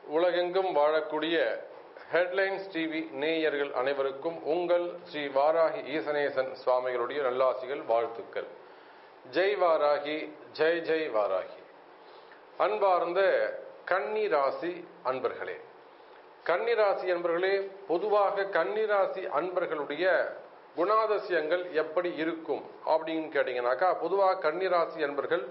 உலகெங்கும் வாழக்கூடிய headlines TV நேயர்கள் அனைவருக்கும் உங்கள் ஸ்ரீ வாராகி ஈசனேசன் சுவாமிகளுடைய நல்லாசிகள் வாழ்த்துக்கள் ஜெய் வாராகி ஜெய் ஜெய் வாராகி அன்பார்ந்த கன்னி ராசி அன்பர்களே கன்னிராசி அன்பர்களே பொதுவாக கன்னிராசி அன்பர்களுடைய குணாதிசயங்கள் எப்படி இருக்கும் அப்படின்னு கேட்டீங்கன்னாக்கா பொதுவாக கன்னிராசி அன்பர்கள்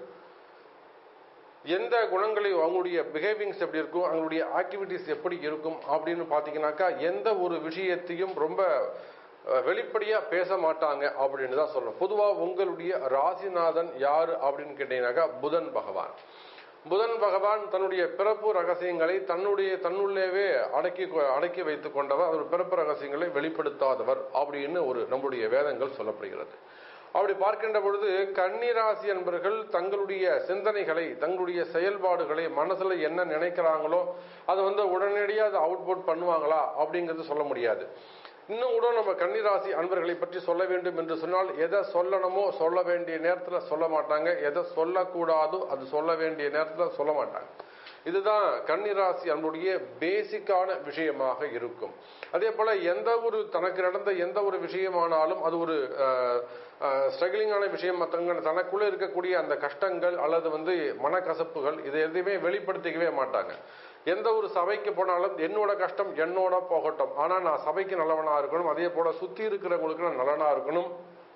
எந்த குணங்களை அவங்களுடைய பிஹேவிங்ஸ் எப்படி இருக்கும் அவங்களுடைய ஆக்டிவிட்டிஸ் எப்படி இருக்கும் அப்படின்னு பார்த்தீங்கன்னாக்கா எந்த ஒரு விஷயத்தையும் ரொம்ப வெளிப்படையா பேச மாட்டாங்க அப்படின்னு தான் சொல்லணும் பொதுவாக உங்களுடைய ராசிநாதன் யாரு அப்படின்னு கேட்டீங்கன்னாக்கா புதன் பகவான் புதன் பகவான் தன்னுடைய பிறப்பு ரகசியங்களை தன்னுடைய தன்னுள்ளேவே அடக்கி அடக்கி வைத்துக் கொண்டவர் அவர் பிறப்பு ரகசியங்களை வெளிப்படுத்தாதவர் அப்படின்னு ஒரு நம்முடைய வேதங்கள் சொல்லப்படுகிறது அப்படி பார்க்கின்ற பொழுது கன்னிராசி என்பர்கள் தங்களுடைய சிந்தனைகளை தங்களுடைய செயல்பாடுகளை மனசுல என்ன நினைக்கிறாங்களோ அதை வந்து உடனடியாக அதை அவுட்புட் பண்ணுவாங்களா அப்படிங்கிறது சொல்ல முடியாது இன்னும் கூட நம்ம கன்னிராசி அன்பர்களை பற்றி சொல்ல வேண்டும் என்று சொன்னால் எதை சொல்லணுமோ சொல்ல வேண்டிய நேரத்தில் சொல்ல மாட்டாங்க எதை சொல்லக்கூடாதோ அது சொல்ல வேண்டிய நேரத்தில் சொல்ல மாட்டாங்க இதுதான் கன்னிராசி அன்புடைய பேசிக்கான விஷயமாக இருக்கும் அதே போல எந்த ஒரு தனக்கு நடந்த எந்த ஒரு விஷயமானாலும் அது ஒரு ஸ்ட்ரகிளிங்கான விஷயம் மற்றவங்க தனக்குள்ள இருக்கக்கூடிய அந்த கஷ்டங்கள் அல்லது வந்து மனக்கசப்புகள் இதை எதையுமே வெளிப்படுத்திக்கவே மாட்டாங்க எந்த ஒரு சபைக்கு போனாலும் என்னோட கஷ்டம் என்னோட போகட்டும் ஆனா நான் சபைக்கு நல்லவனா இருக்கணும் அதே போல சுத்தி இருக்கிறவங்களுக்கு நான் நல்லவனா இருக்கணும்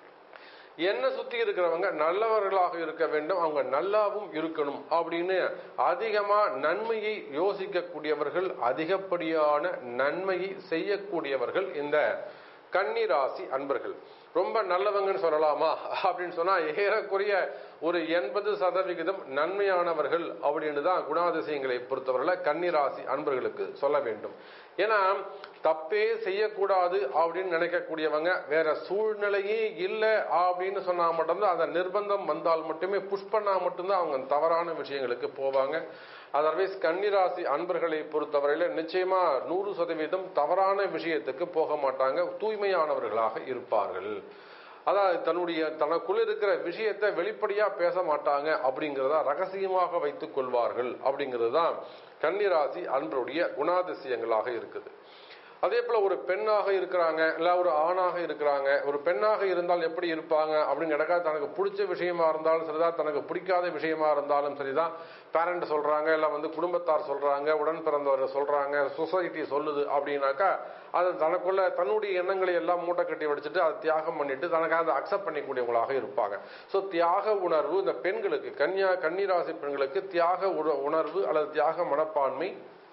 என்ன சுத்தி இருக்கிறவங்க நல்லவர்களாக இருக்க வேண்டும் அவங்க நல்லாவும் இருக்கணும் அப்படின்னு அதிகமா நன்மையை யோசிக்கக்கூடியவர்கள் அதிகப்படியான நன்மையை செய்யக்கூடியவர்கள் இந்த கன்னிராசி அன்பர்கள் ரொம்ப நல்லவங்கன்னு சொல்லலாமா அப்படின்னு சொன்னா ஏறக்குறைய ஒரு எண்பது சதவிகிதம் நன்மையானவர்கள் அப்படின்னு தான் குணாதிசயங்களை பொறுத்தவரையில கன்னிராசி அன்பர்களுக்கு சொல்ல வேண்டும் ஏன்னா தப்பே செய்யக்கூடாது அப்படின்னு நினைக்கக்கூடியவங்க வேற சூழ்நிலையே இல்லை அப்படின்னு சொன்னா மட்டும்தான் அந்த நிர்பந்தம் வந்தால் மட்டுமே புஷ் பண்ணா மட்டும்தான் அவங்க தவறான விஷயங்களுக்கு போவாங்க அதர்வைஸ் கன்னிராசி அன்பர்களை பொறுத்தவரையில நிச்சயமா நூறு சதவீதம் தவறான விஷயத்துக்கு போக மாட்டாங்க தூய்மையானவர்களாக இருப்பார்கள் அதாவது தன்னுடைய தனக்குள்ள இருக்கிற விஷயத்தை வெளிப்படையா பேச மாட்டாங்க அப்படிங்கிறதா ரகசியமாக வைத்துக் கொள்வார்கள் அப்படிங்கிறது தான் கன்னிராசி அன்பருடைய குணாதிசயங்களாக இருக்குது அதே போல ஒரு பெண்ணாக இருக்கிறாங்க இல்ல ஒரு ஆணாக இருக்கிறாங்க ஒரு பெண்ணாக இருந்தால் எப்படி இருப்பாங்க அப்படின்னு கிடக்கா தனக்கு பிடிச்ச விஷயமா இருந்தாலும் சரிதான் தனக்கு பிடிக்காத விஷயமா இருந்தாலும் சரிதான் பேரண்ட் சொல்றாங்க இல்ல வந்து குடும்பத்தார் சொல்றாங்க உடன் பிறந்தவர் சொல்றாங்க சொசைட்டி சொல்லுது அப்படின்னாக்கா அது தனக்குள்ள தன்னுடைய எண்ணங்களை எல்லாம் மூட்டை கட்டி வச்சுட்டு அதை தியாகம் பண்ணிட்டு தனக்கு அதை அக்செப்ட் பண்ணிக்கூடியவங்களாக இருப்பாங்க ஸோ தியாக உணர்வு இந்த பெண்களுக்கு கன்னியா கன்னிராசி பெண்களுக்கு தியாக உணர்வு அல்லது தியாக மனப்பான்மை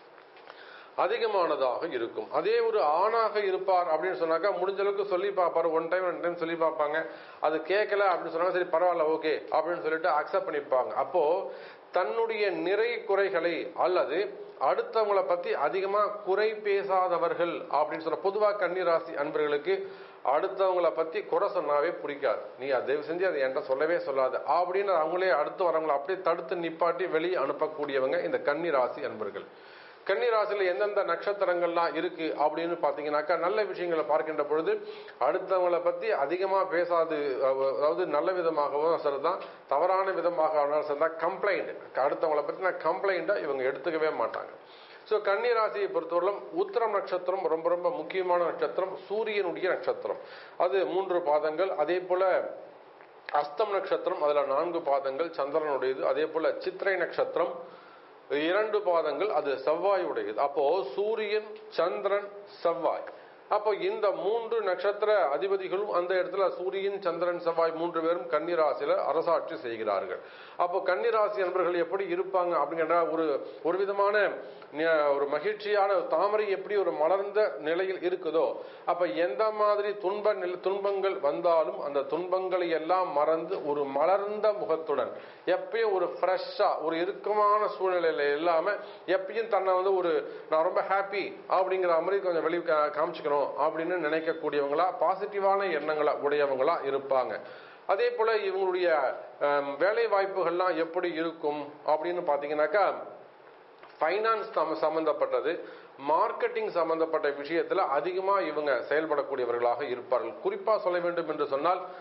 அதிகமானதாக இருக்கும் அதே ஒரு ஆணாக இருப்பார் அப்படின்னு சொன்னாக்கா முடிஞ்ச அளவுக்கு சொல்லி பார்ப்பாரு ஒன் டைம் ரெண்டு டைம் சொல்லி பார்ப்பாங்க அது கேட்கல அப்படின்னு சொன்னாங்க சரி பரவாயில்ல ஓகே அப்படின்னு சொல்லிட்டு அக்செப்ட் பண்ணிப்பாங்க அப்போ தன்னுடைய நிறை குறைகளை அல்லது அடுத்தவங்களை பத்தி அதிகமா குறை பேசாதவர்கள் அப்படின்னு சொல்ற பொதுவாக கன்னிராசி அன்பர்களுக்கு அடுத்தவங்கள பத்தி குறை சொன்னாவே பிடிக்காது நீ தயவு செஞ்சு அதை என்கிட்ட சொல்லவே சொல்லாது அப்படின்னு அவங்களே அடுத்து வரவங்களை அப்படியே தடுத்து நிப்பாட்டி வெளியே அனுப்பக்கூடியவங்க இந்த கன்னிராசி அன்பர்கள் கன்னிராசியில் எந்தெந்த நட்சத்திரங்கள்லாம் இருக்கு அப்படின்னு பார்த்தீங்கன்னாக்கா நல்ல விஷயங்களை பார்க்கின்ற பொழுது அடுத்தவங்களை பத்தி அதிகமா பேசாது அதாவது நல்ல விதமாகவும் சரிதான் தவறான விதமாக சரிதான் கம்ப்ளைண்ட் அடுத்தவங்களை பத்தி நான் கம்ப்ளைண்டா இவங்க எடுத்துக்கவே மாட்டாங்க ஸோ கன்னிராசியை பொறுத்தவரையிலும் உத்திரம் நட்சத்திரம் ரொம்ப ரொம்ப முக்கியமான நட்சத்திரம் சூரியனுடைய நட்சத்திரம் அது மூன்று பாதங்கள் அதே போல அஸ்தம் நட்சத்திரம் அதுல நான்கு பாதங்கள் சந்திரனுடையது அதே போல சித்திரை நட்சத்திரம் இரண்டு பாதங்கள் அது செவ்வாய் உடையது அப்போ சூரியன் சந்திரன் செவ்வாய் அப்போ இந்த மூன்று நட்சத்திர அதிபதிகளும் அந்த இடத்துல சூரியன் சந்திரன் செவ்வாய் மூன்று பேரும் கன்னிராசியில அரசாட்சி செய்கிறார்கள் அப்போ கன்னிராசி நண்பர்கள் எப்படி இருப்பாங்க அப்படிங்கிற ஒரு ஒரு விதமான ஒரு மகிழ்ச்சியான தாமரை எப்படி ஒரு மலர்ந்த நிலையில் இருக்குதோ அப்ப எந்த மாதிரி துன்ப துன்பங்கள் வந்தாலும் அந்த துன்பங்களை எல்லாம் மறந்து ஒரு மலர்ந்த முகத்துடன் எப்பயும் ஒரு ஃப்ரெஷ்ஷா ஒரு இறுக்கமான சூழ்நிலையில இல்லாம எப்பயும் தன்னை வந்து ஒரு நான் ரொம்ப ஹாப்பி அப்படிங்கிற மாதிரி கொஞ்சம் வெளி காமிச்சுக்கணும் அப்படின்னு நினைக்கக்கூடியவங்களா பாசிட்டிவான எண்ணங்களை உடையவங்களா இருப்பாங்க அதே போல இவங்களுடைய வேலை வாய்ப்புகள்லாம் எப்படி இருக்கும் அப்படின்னு பாத்தீங்கன்னாக்கா ஃபைனான்ஸ் சம்பந்தப்பட்டது மார்க்கெட்டிங் சம்பந்தப்பட்ட விஷயத்துல அதிகமா இவங்க செயல்படக்கூடியவர்களாக இருப்பார்கள் குறிப்பா சொல்ல வேண்டும் என்று சொன்னால்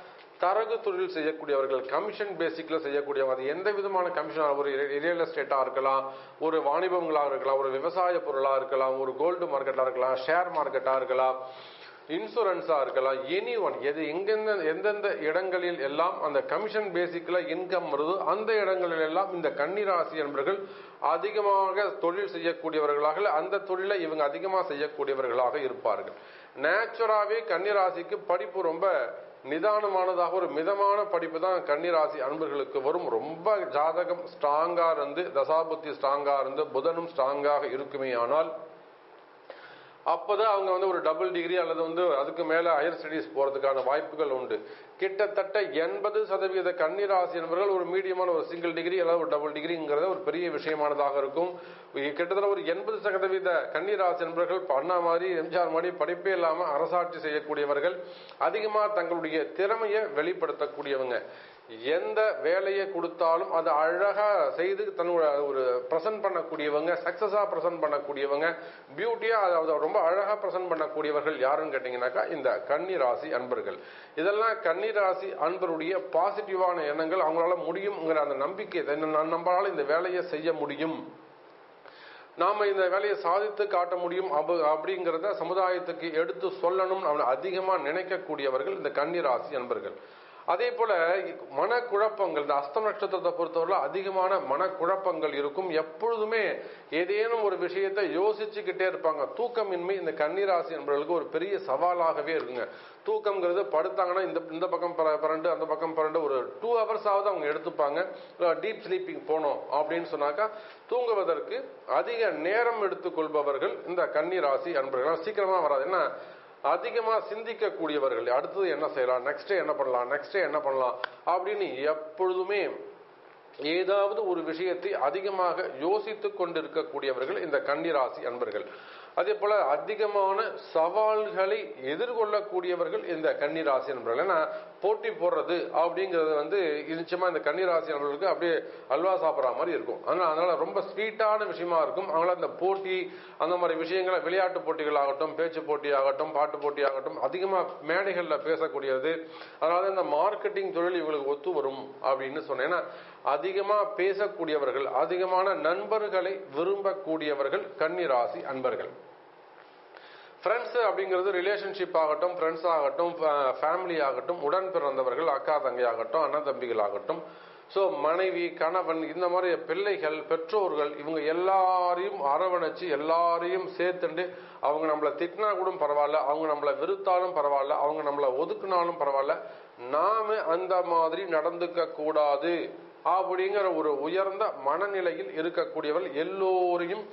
தரகு தொழில் செய்யக்கூடியவர்கள் கமிஷன் பேசிக்ல செய்யக்கூடியவங்க அது எந்த விதமான கமிஷன் ஒரு ரியல் எஸ்டேட்டா இருக்கலாம் ஒரு வாணிபங்களாக இருக்கலாம் ஒரு விவசாய பொருளா இருக்கலாம் ஒரு கோல்டு மார்க்கெட்டா இருக்கலாம் ஷேர் மார்க்கெட்டா இருக்கலாம் இன்சூரன்ஸா இருக்கலாம் எனி ஒன் எது எங்கெந்த எந்தெந்த இடங்களில் எல்லாம் அந்த கமிஷன் பேசிக்ல இன்கம் வருதோ அந்த இடங்களில் எல்லாம் இந்த கன்னிராசி என்பவர்கள் அதிகமாக தொழில் செய்யக்கூடியவர்களாக அந்த தொழிலை இவங்க அதிகமாக செய்யக்கூடியவர்களாக இருப்பார்கள் நேச்சுராவே கன்னிராசிக்கு படிப்பு ரொம்ப நிதானமானதாக ஒரு மிதமான படிப்பு தான் கன்னிராசி அன்பர்களுக்கு வரும் ரொம்ப ஜாதகம் ஸ்ட்ராங்கா இருந்து தசாபுத்தி ஸ்ட்ராங்கா இருந்து புதனும் ஸ்ட்ராங்காக இருக்குமே ஆனால் அப்போதான் அவங்க வந்து ஒரு டபுள் டிகிரி அல்லது வந்து அதுக்கு மேல ஹையர் ஸ்டடீஸ் போறதுக்கான வாய்ப்புகள் உண்டு கிட்டத்தட்ட எண்பது சதவீத கன்னிராசி என்பவர்கள் ஒரு மீடியமான ஒரு சிங்கிள் டிகிரி அல்லது ஒரு டபுள் டிகிரிங்கிறத ஒரு பெரிய விஷயமானதாக இருக்கும் கிட்டத்தட்ட ஒரு எண்பது சதவீத கன்னிராசி என்பவர்கள் அண்ணா மாதிரி எம்ஜிஆர் மாதிரி படிப்பே இல்லாம அரசாட்சி செய்யக்கூடியவர்கள் அதிகமா தங்களுடைய திறமையை வெளிப்படுத்தக்கூடியவங்க எந்த வேலையை கொடுத்தாலும் அதை அழகா செய்து தன்னோட ஒரு ப்ரெசென்ட் பண்ணக்கூடியவங்க சக்சஸா ப்ரெசென்ட் பண்ணக்கூடியவங்க பியூட்டியா அதை ரொம்ப அழகா ப்ரெசென்ட் பண்ணக்கூடியவர்கள் யாருன்னு கேட்டீங்கன்னாக்கா இந்த கன்னி ராசி அன்பர்கள் இதெல்லாம் கன்னி ராசி அன்பருடைய பாசிட்டிவான எண்ணங்கள் அவங்களால முடியுங்கிற அந்த நம்பிக்கை நம்மளால இந்த வேலையை செய்ய முடியும் நாம இந்த வேலையை சாதித்து காட்ட முடியும் அப அப்படிங்கிறத சமுதாயத்துக்கு எடுத்து சொல்லணும் அவனை அதிகமா நினைக்கக்கூடியவர்கள் இந்த கன்னிராசி அன்பர்கள் அதே போல மனக்குழப்பங்கள் இந்த அஸ்தம் நட்சத்திரத்தை பொறுத்தவரை அதிகமான மனக்குழப்பங்கள் இருக்கும் எப்பொழுதுமே ஏதேனும் ஒரு விஷயத்தை யோசிச்சுக்கிட்டே இருப்பாங்க தூக்கமின்மை இந்த கன்னிராசி என்பவர்களுக்கு ஒரு பெரிய சவாலாகவே இருக்குங்க தூக்கம்ங்கிறது படுத்தாங்கன்னா இந்த இந்த பக்கம் பரண்டு அந்த பக்கம் பரண்டு ஒரு டூ ஹவர்ஸாவது அவங்க எடுத்துப்பாங்க டீப் ஸ்லீப்பிங் போனோம் அப்படின்னு சொன்னாக்கா தூங்குவதற்கு அதிக நேரம் எடுத்துக்கொள்பவர்கள் இந்த கன்னிராசி அன்பர்கள் சீக்கிரமா வராது என்ன அதிகமா சிந்திக்க கூடியவர்கள் அடுத்தது என்ன செய்யலாம் நெக்ஸ்ட் என்ன பண்ணலாம் நெக்ஸ்ட் என்ன பண்ணலாம் அப்படின்னு எப்பொழுதுமே ஏதாவது ஒரு விஷயத்தை அதிகமாக யோசித்து கொண்டிருக்கக்கூடியவர்கள் இந்த கன்னிராசி அன்பர்கள் அதே போல அதிகமான சவால்களை எதிர்கொள்ளக்கூடியவர்கள் இந்த கன்னிராசி நண்பர்கள் ஏன்னா போட்டி போடுறது அப்படிங்கிறது வந்து நிச்சயமா இந்த கன்னிராசி நண்பர்களுக்கு அப்படியே அல்வா சாப்பிட்ற மாதிரி இருக்கும் அதனால அதனால ரொம்ப ஸ்வீட்டான விஷயமா இருக்கும் அவங்களால இந்த போட்டி அந்த மாதிரி விஷயங்களை விளையாட்டு போட்டிகள் ஆகட்டும் பேச்சு போட்டி ஆகட்டும் பாட்டு போட்டி ஆகட்டும் அதிகமா மேடைகள்ல பேசக்கூடியது அதனால இந்த மார்க்கெட்டிங் தொழில் இவங்களுக்கு ஒத்து வரும் அப்படின்னு சொன்னேன் ஏன்னா அதிகமா பேசக்கூடியவர்கள் அதிகமான நண்பர்களை விரும்பக்கூடியவர்கள் கன்னிராசி அன்பர்கள் ஃப்ரெண்ட்ஸ் அப்படிங்கிறது ரிலேஷன்ஷிப் ஆகட்டும் ஃப்ரெண்ட்ஸ் ஆகட்டும் ஃபேமிலி ஆகட்டும் உடன் பிறந்தவர்கள் அக்கா தங்கை ஆகட்டும் அண்ணன் தம்பிகள் ஆகட்டும் ஸோ மனைவி கணவன் இந்த மாதிரி பிள்ளைகள் பெற்றோர்கள் இவங்க எல்லாரையும் அரவணைச்சு எல்லாரையும் சேர்த்துண்டு அவங்க நம்மளை திட்டினா கூட பரவாயில்ல அவங்க நம்மளை வெறுத்தாலும் பரவாயில்ல அவங்க நம்மளை ஒதுக்குனாலும் பரவாயில்ல நாம அந்த மாதிரி நடந்துக்க கூடாது அப்படிங்கிற ஒரு உயர்ந்த மனநிலையில் இருக்கக்கூடியவர்கள் எல்லோரையும்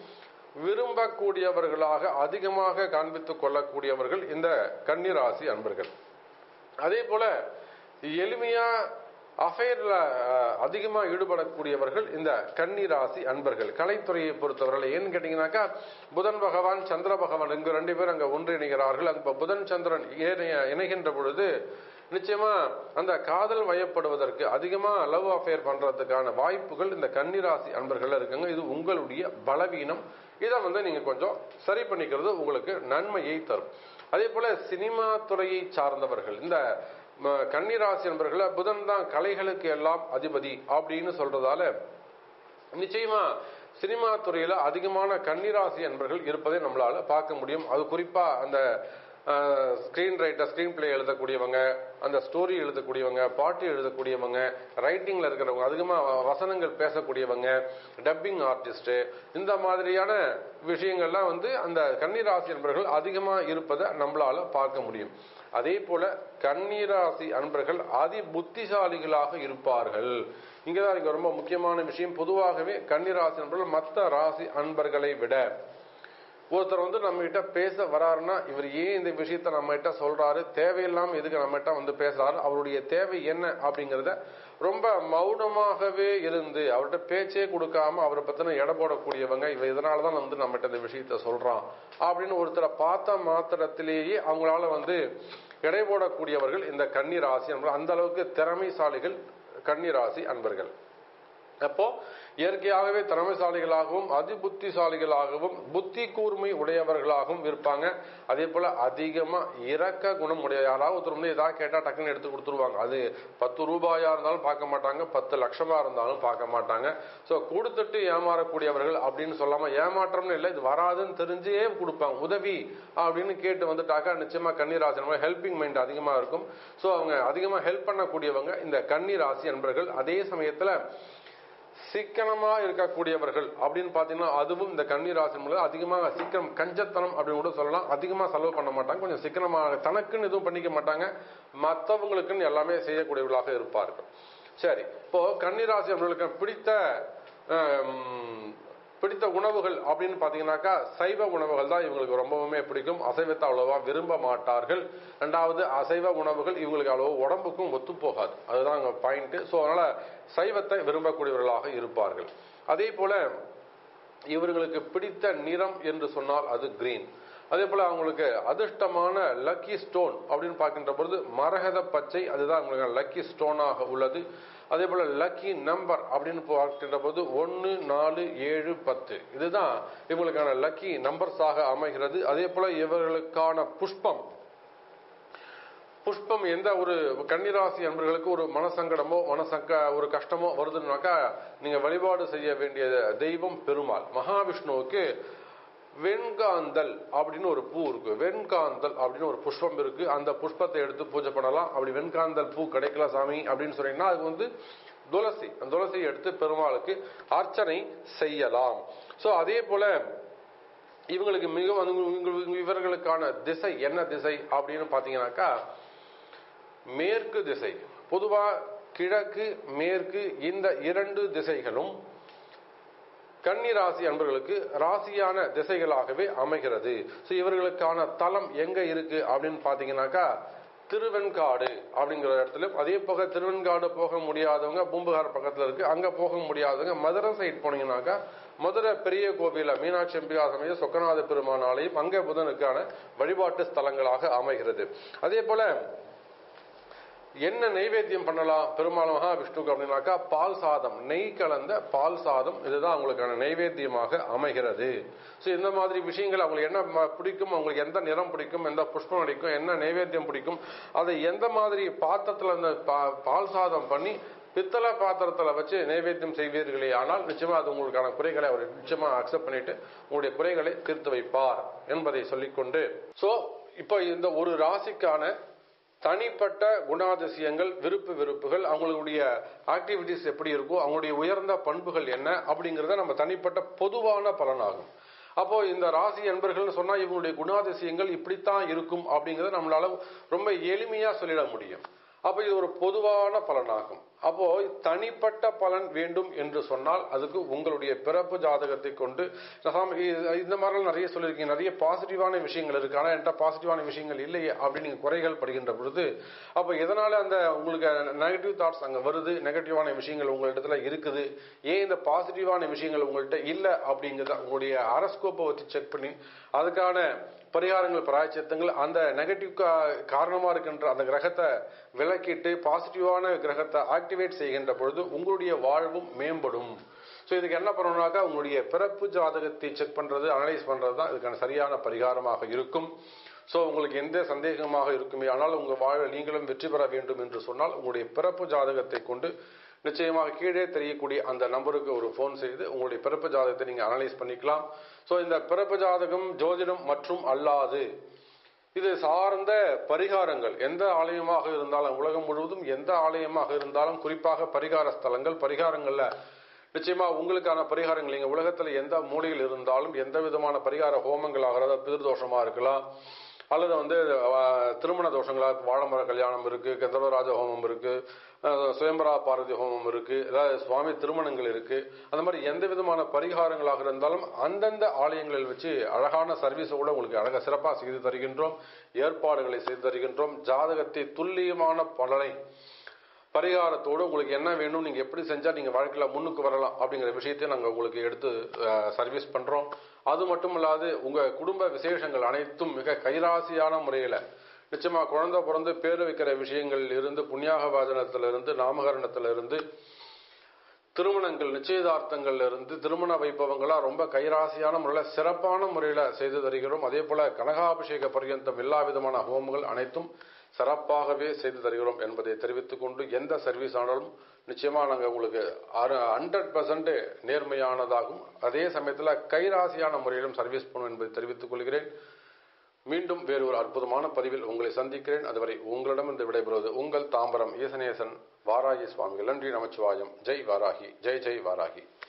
விரும்பக்கூடியவர்களாக அதிகமாக காண்பித்துக் கொள்ளக்கூடியவர்கள் இந்த கன்னிராசி அன்பர்கள் அதே போல எளிமையா அஃபேர்ல அதிகமா ஈடுபடக்கூடியவர்கள் இந்த கன்னிராசி அன்பர்கள் கலைத்துறையை பொறுத்தவரை ஏன்னு கேட்டீங்கன்னாக்கா புதன் பகவான் சந்திர பகவான் இங்கு ரெண்டு பேரும் அங்க ஒன்றிணைகிறார்கள் அங்க புதன் சந்திரன் இணைகின்ற பொழுது நிச்சயமா அந்த காதல் வயப்படுவதற்கு அதிகமா லவ் அஃபேர் பண்றதுக்கான வாய்ப்புகள் இந்த கன்னிராசி அன்பர்கள் இருக்குங்க இது உங்களுடைய பலவீனம் இதை வந்து நீங்க கொஞ்சம் சரி பண்ணிக்கிறது உங்களுக்கு நன்மையை தரும் அதே போல சினிமா துறையை சார்ந்தவர்கள் இந்த கன்னிராசி என்பர்களை புதன் தான் கலைகளுக்கு எல்லாம் அதிபதி அப்படின்னு சொல்றதால நிச்சயமா சினிமா துறையில அதிகமான கன்னிராசி என்பர்கள் இருப்பதை நம்மளால பார்க்க முடியும் அது குறிப்பா அந்த ஸ்கிரீன் ரைட்டர் ஸ்கிரீன் பிளே எழுதக்கூடியவங்க அந்த ஸ்டோரி எழுதக்கூடியவங்க பாட்டு எழுதக்கூடியவங்க ரைட்டிங்ல இருக்கிறவங்க அதிகமாக வசனங்கள் பேசக்கூடியவங்க டப்பிங் ஆர்டிஸ்ட் இந்த மாதிரியான விஷயங்கள்லாம் வந்து அந்த கன்னிராசி அன்பர்கள் அதிகமாக இருப்பதை நம்மளால பார்க்க முடியும் அதே போல கன்னிராசி அன்பர்கள் அதி புத்திசாலிகளாக இருப்பார்கள் இங்கதான் இங்க ரொம்ப முக்கியமான விஷயம் பொதுவாகவே கன்னிராசி அன்பர்கள் மற்ற ராசி அன்பர்களை விட ஒருத்தர் வந்து நம்ம கிட்ட பேச வராருன்னா இவர் ஏன் இந்த விஷயத்த நம்ம கிட்ட சொல்றாரு தேவையில்லாம எதுக்கு நம்ம கிட்ட வந்து பேசுறாரு அவருடைய தேவை என்ன அப்படிங்கறத ரொம்ப மௌனமாகவே இருந்து அவர்கிட்ட பேச்சே கொடுக்காம அவரை பத்தின எடை போடக்கூடியவங்க இவ இதனாலதான் வந்து நம்ம கிட்ட இந்த விஷயத்த சொல்றான் அப்படின்னு ஒருத்தரை பார்த்த மாத்திரத்திலேயே அவங்களால வந்து எடை போடக்கூடியவர்கள் இந்த கன்னி ராசி அந்த அளவுக்கு திறமைசாலிகள் கன்னி ராசி அன்பர்கள் அப்போ இயற்கையாகவே திறமைசாலிகளாகவும் அதிபுத்திசாலிகளாகவும் புத்தி கூர்மை உடையவர்களாகவும் இருப்பாங்க அதே போல அதிகமா இரக்க குணம் உடைய யாராவது ஒருத்தர் வந்து ஏதாவது கேட்டா டக்குன்னு எடுத்து கொடுத்துருவாங்க அது பத்து ரூபாயா இருந்தாலும் பார்க்க மாட்டாங்க பத்து லட்சமா இருந்தாலும் பார்க்க மாட்டாங்க ஸோ கொடுத்துட்டு ஏமாறக்கூடியவர்கள் அப்படின்னு சொல்லாம ஏமாற்றம்னு இல்லை இது வராதுன்னு தெரிஞ்சே கொடுப்பாங்க உதவி அப்படின்னு கேட்டு வந்துட்டாக்கா நிச்சயமா கன்னிராசி ஹெல்பிங் மைண்ட் அதிகமா இருக்கும் ஸோ அவங்க அதிகமா ஹெல்ப் பண்ணக்கூடியவங்க இந்த கன்னிராசி என்பர்கள் அதே சமயத்துல சிக்கனமா இருக்கக்கூடியவர்கள் அப்படின்னு பாத்தீங்கன்னா அதுவும் இந்த கன்னிராசி மூலம் அதிகமாக சிக்கனம் கஞ்சத்தனம் அப்படின்னு கூட சொல்லலாம் அதிகமா செலவு பண்ண மாட்டாங்க கொஞ்சம் சிக்கனமாக தனக்குன்னு எதுவும் பண்ணிக்க மாட்டாங்க மற்றவங்களுக்குன்னு எல்லாமே செய்யக்கூடியவர்களாக இருப்பார்கள் சரி இப்போ கன்னிராசி அவர்களுக்கு பிடித்த ஹம், பிடித்த உணவுகள் அப்படின்னு பாத்தீங்கன்னாக்கா சைவ உணவுகள் தான் இவங்களுக்கு ரொம்பவுமே பிடிக்கும் அசைவத்தை அவ்வளவா விரும்ப மாட்டார்கள் ரெண்டாவது அசைவ உணவுகள் இவங்களுக்கு அவ்வளவு உடம்புக்கும் ஒத்து போகாது அதுதான் அங்க பாயிண்ட் ஸோ அதனால சைவத்தை விரும்பக்கூடியவர்களாக இருப்பார்கள் அதே போல இவர்களுக்கு பிடித்த நிறம் என்று சொன்னால் அது கிரீன் அதே போல அவங்களுக்கு அதிர்ஷ்டமான லக்கி ஸ்டோன் அப்படின்னு பார்க்கின்ற பொழுது மரகத பச்சை அதுதான் அவங்களுக்கு லக்கி ஸ்டோனாக உள்ளது அதே போல லக்கி நம்பர் அப்படின்னு பார்க்கின்ற போது ஒன்று நாலு ஏழு பத்து இதுதான் இவங்களுக்கான லக்கி நம்பர்ஸாக அமைகிறது அதே போல இவர்களுக்கான புஷ்பம் புஷ்பம் எந்த ஒரு கன்னிராசி என்பவர்களுக்கு ஒரு மனசங்கடமோ மனசங்க ஒரு கஷ்டமோ வருதுன்னாக்கா நீங்க வழிபாடு செய்ய வேண்டிய தெய்வம் பெருமாள் மகாவிஷ்ணுவுக்கு வெண்காந்தல் அப்படின்னு ஒரு பூ இருக்கு வெண்காந்தல் அப்படின்னு ஒரு புஷ்பம் இருக்கு அந்த புஷ்பத்தை எடுத்து பூஜை பண்ணலாம் அப்படி வெண்காந்தல் பூ கிடைக்கல சாமி அப்படின்னு சொன்னீங்கன்னா அது வந்து துளசி அந்த துளசியை எடுத்து பெருமாளுக்கு அர்ச்சனை செய்யலாம் சோ அதே போல இவங்களுக்கு மிக இவர்களுக்கான திசை என்ன திசை அப்படின்னு பாத்தீங்கன்னாக்கா மேற்கு திசை பொதுவா கிழக்கு மேற்கு இந்த இரண்டு திசைகளும் கன்னி ராசி அன்பர்களுக்கு ராசியான திசைகளாகவே அமைகிறது ஸோ இவர்களுக்கான தலம் எங்க இருக்கு அப்படின்னு பாத்தீங்கன்னாக்கா திருவெண்காடு அப்படிங்கிற இடத்துல அதே போக திருவெண்காடு போக முடியாதவங்க பூம்புகார் பக்கத்துல இருக்கு அங்க போக முடியாதவங்க மதுரை சைட் போனீங்கன்னாக்கா மதுரை பெரிய கோவில மீனாட்சி அம்பிகா சமய சொக்கநாத பெருமான் ஆலயம் அங்க புதனுக்கான வழிபாட்டு ஸ்தலங்களாக அமைகிறது அதே போல என்ன நைவேத்தியம் பண்ணலாம் பெருமாள் மகாவிஷ்ணுக்கு அப்படின்னாக்கா பால் சாதம் நெய் கலந்த பால் சாதம் இதுதான் அவங்களுக்கான நைவேத்தியமாக அமைகிறது ஸோ இந்த மாதிரி விஷயங்கள் அவங்களுக்கு என்ன ம- பிடிக்கும் அவங்களுக்கு எந்த நிறம் பிடிக்கும் எந்த புஷ்பம் பிடிக்கும் என்ன நைவேத்தியம் பிடிக்கும் அதை எந்த மாதிரி பாத்திரத்தில் அந்த பா- பால் சாதம் பண்ணி பித்தளை பாத்திரத்தில் வச்சு நைவேத்தியம் செய்வீர்களே ஆனால் நிச்சயமா அது உங்களுக்கான குறைகளை அவர் நிச்சயமா அக்செப்ட் பண்ணிட்டு உங்களுடைய குறைகளை தீர்த்து வைப்பார் என்பதை சொல்லிக்கொண்டு சோ இப்போ இந்த ஒரு ராசிக்கான தனிப்பட்ட குணாதிசயங்கள் விருப்பு வெறுப்புகள் அவங்களுடைய ஆக்டிவிட்டிஸ் எப்படி இருக்கோ அவங்களுடைய உயர்ந்த பண்புகள் என்ன அப்படிங்கறத நம்ம தனிப்பட்ட பொதுவான பலனாகும் அப்போ இந்த ராசி என்பர்கள்னு சொன்னா இவங்களுடைய குணாதிசயங்கள் இப்படித்தான் இருக்கும் அப்படிங்கறத நம்மளால ரொம்ப எளிமையா சொல்லிட முடியும் அப்ப இது ஒரு பொதுவான பலனாகும் அப்போ தனிப்பட்ட பலன் வேண்டும் என்று சொன்னால் அதுக்கு உங்களுடைய பிறப்பு ஜாதகத்தை கொண்டு சாமி, இது- இந்த மாதிரிலாம் நிறைய சொல்லியிருக்கீங்க நிறைய பாசிட்டிவான விஷயங்கள் இருக்கு ஆனா என்கிட்ட பாசிட்டிவான விஷயங்கள் இல்லையே அப்படின்னு நீங்க குறைகள் படுகின்ற பொழுது அப்ப எதனால அந்த உங்களுக்கு நெகட்டிவ் தாட்ஸ் அங்க வருது நெகட்டிவான விஷயங்கள் உங்களிடத்துல இருக்குது ஏன் இந்த பாசிட்டிவான விஷயங்கள் உங்கள்கிட்ட இல்ல அப்படிங்கிறத உங்களுடைய அரஸ்கோப்பை வச்சு செக் பண்ணி அதுக்கான பரிகாரங்கள் பிராய்ச்சித்தங்கள் அந்த நெகட்டிவ் காரணமா இருக்கின்ற அந்த கிரகத்தை விலக்கிட்டு பாசிட்டிவான கிரகத்தை ஆக்டிவேட் செய்கின்ற பொழுது உங்களுடைய வாழ்வும் மேம்படும் ஸோ இதுக்கு என்ன பண்ணணும்னாக்கா உங்களுடைய பிறப்பு ஜாதகத்தை செக் பண்றது அனலைஸ் பண்றது தான் இதுக்கான சரியான பரிகாரமாக இருக்கும் ஸோ உங்களுக்கு எந்த சந்தேகமாக இருக்குமே ஆனால் உங்க வாழ்வில் நீங்களும் வெற்றி பெற வேண்டும் என்று சொன்னால் உங்களுடைய பிறப்பு ஜாதகத்தை கொண்டு நிச்சயமாக கீழே தெரியக்கூடிய அந்த நம்பருக்கு ஒரு ஃபோன் செய்து உங்களுடைய பிறப்பு ஜாதகத்தை நீங்க அனலைஸ் பண்ணிக்கலாம் ஸோ இந்த பிறப்பு ஜாதகம் ஜோதிடம் மற்றும் அல்லாது இது சார்ந்த பரிகாரங்கள் எந்த ஆலயமாக இருந்தாலும் உலகம் முழுவதும் எந்த ஆலயமாக இருந்தாலும் குறிப்பாக பரிகார ஸ்தலங்கள் பரிகாரங்கள்ல நிச்சயமா உங்களுக்கான பரிகாரங்கள் நீங்க உலகத்துல எந்த மூலையில் இருந்தாலும் எந்த விதமான பரிகார ஹோமங்கள் ஆகிறதா பிதிர்தோஷமா இருக்கலாம் அல்லது வந்து அஹ், திருமண தோஷங்களா வாழமர கல்யாணம் இருக்கு கந்தர்வராஜ ஹோமம் இருக்கு அஹ், சுயம்பரா பார்வதி ஹோமம் இருக்கு ஏதாவது சுவாமி திருமணங்கள் இருக்கு அந்த மாதிரி எந்த விதமான பரிகாரங்களாக இருந்தாலும் அந்தந்த ஆலயங்களில் வச்சு அழகான சர்வீஸோட உங்களுக்கு அழகா சிறப்பாக செய்து தருகின்றோம் ஏற்பாடுகளை செய்து தருகின்றோம் ஜாதகத்தை துல்லியமான பலனை பரிகாரத்தோடு உங்களுக்கு என்ன வேணும் நீங்க எப்படி செஞ்சா நீங்க வாழ்க்கையில முன்னுக்கு வரலாம் அப்படிங்கிற விஷயத்தை நாங்க உங்களுக்கு எடுத்து சர்வீஸ் பண்றோம் அது மட்டும் இல்லாது உங்க குடும்ப விசேஷங்கள் அனைத்தும் மிக கைராசியான முறையில நிச்சயமா குழந்தை பிறந்து பேர் வைக்கிற விஷயங்கள் இருந்து புண்ணியாக வாதனத்துல இருந்து நாமகரணத்துல இருந்து திருமணங்கள் நிச்சயதார்த்தங்கள்ல இருந்து திருமண வைபவங்களா ரொம்ப கைராசியான முறையில் சிறப்பான முறையில் செய்து தருகிறோம் அதே போல கனகாபிஷேக பர்யந்தம் எல்லா விதமான ஹோமங்கள் அனைத்தும் சிறப்பாகவே செய்து தருகிறோம் என்பதை தெரிவித்துக் கொண்டு எந்த சர்வீஸ் ஆனாலும் நிச்சயமா நாங்கள் உங்களுக்கு ஹண்ட்ரட் பர்சன்ட் நேர்மையானதாகும் அதே சமயத்தில் கைராசியான முறையிலும் சர்வீஸ் பண்ணும் என்பதை தெரிவித்துக் கொள்கிறேன் மீண்டும் வேறு ஒரு அற்புதமான பதிவில் உங்களை சந்திக்கிறேன் அதுவரை உங்களிடமிருந்து விடைபெறுவது உங்கள் தாம்பரம் ஈசனேசன் வாராகி சுவாமிகள் நன்றி நமச்சிவாயம் ஜெய் வாராகி ஜெய் ஜெய் வாராகி